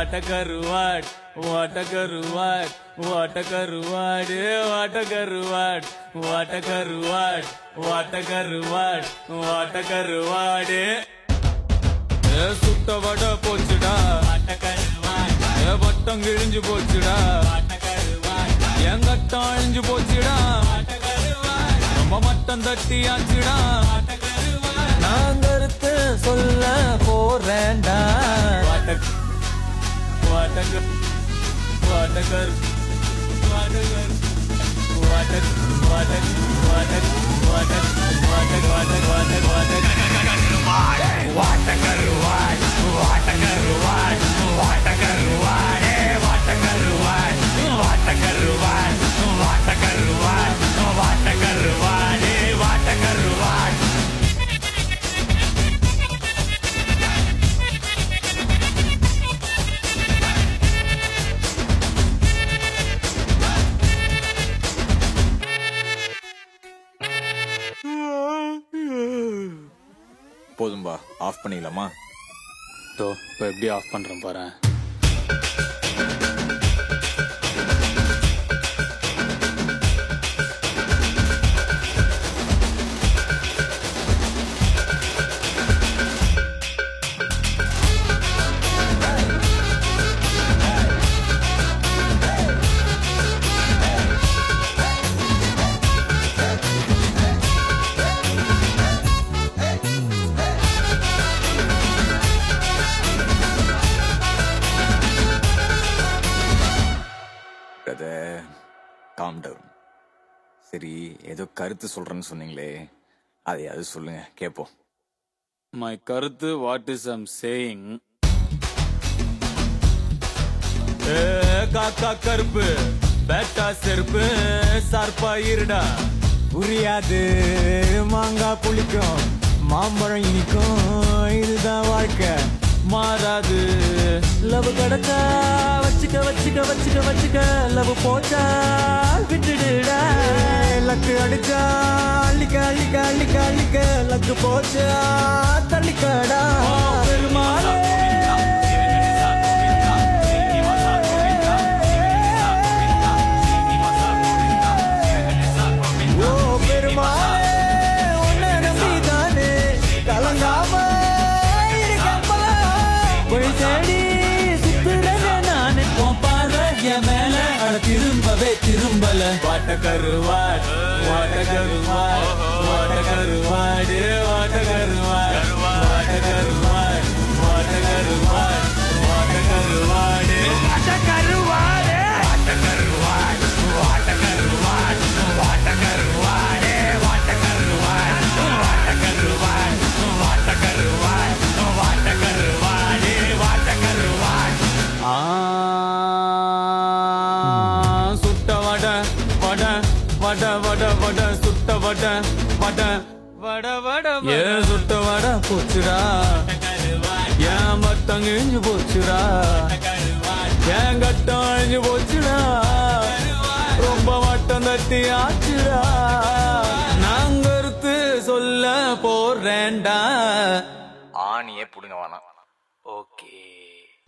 வாட்ட கருவாட் வாட்ட கருவாட் வாட்ட கருவாடு வாட்ட கருவாட் வாட்ட கருவாட் வாட்ட கருவாட் வாட்ட கருவாடு ஏ, சுட்ட வடை போச்சுடா ஏ, வட்டம் கிழிஞ்சு போச்சுடா என் கட்டம் அழிஞ்சு போச்சுடா ரொம்ப மட்டம் தட்டி ஆச்சுடா நான் கருத்து சொல்ல போறேன்டா வாட்டக் வாட்டக் வாட்டகர் வாட்டகர் வாட்டக் வாட்டக் வாட்டக் வாட்டக் வாட்டக் வாட்டக் வாட்டக் வாட்டக் போதும்பா ஆஃப் பண்ணிடலாமா தோ இப்போ எப்படி ஆஃப் பண்றேன் பாரு பிரதர் காம் டவுன் சரி ஏதோ கருத்து சொல்றேன்னு சொன்னீங்களே அதையாவது சொல்லுங்க கேட்போம் மை கருத்து வாட் இஸ் ஐம் சேயிங் காக்கா கருப்பு பேட்டா செருப்பு சார்பா இருடா புரியாது மாங்காய் புளிக்கும் மாம்பழம் இனிக்கும் இதுதான் வாழ்க்கை மாறாது லவ் கிடைச்சா வச்சுக்க வச்சுக்க வச்சுக்க வச்சுக்க லவ் போச்சா விட்டுடுடா லக்கு அடிச்சா அள்ளிக்க அள்ளிக்க அள்ளிக்க அள்ளிக்க லக்கு போச்சா தள்ளிக்கடா பெருமாளே ஓ பெருமாளே உன்னை நம்பிதானே கலங்காம இருக்கப்பா போய் தேடி சுத்துறேன் நானே உன் பார்வை என் மேல அட திரும்பவே திரும்பல வாட்ட கருவாட் வாட்ட கருவாட் வாட்ட கருவாடு வாட்ட கருவாட் வாட்ட கருவாட் வாட்ட கருவாட் வாட்ட கருவாடு வாட்ட கருவாடு ஆ, சுட்ட வட வட வட வட வட சுட்ட வட வட வட வட ஏ சுட்ட வட போச்சுடா ஏன் மத்தம் கிழிஞ்சு போச்சுடா ஏன் கட்டம் அழிஞ்சு போச்சுடா ரொம்ப மட்டம் தட்டி ஆச்சுடா நான் கருத்து சொல்ல போறேன்டா ஆணியே புடுங்க வேணாம் ஓகே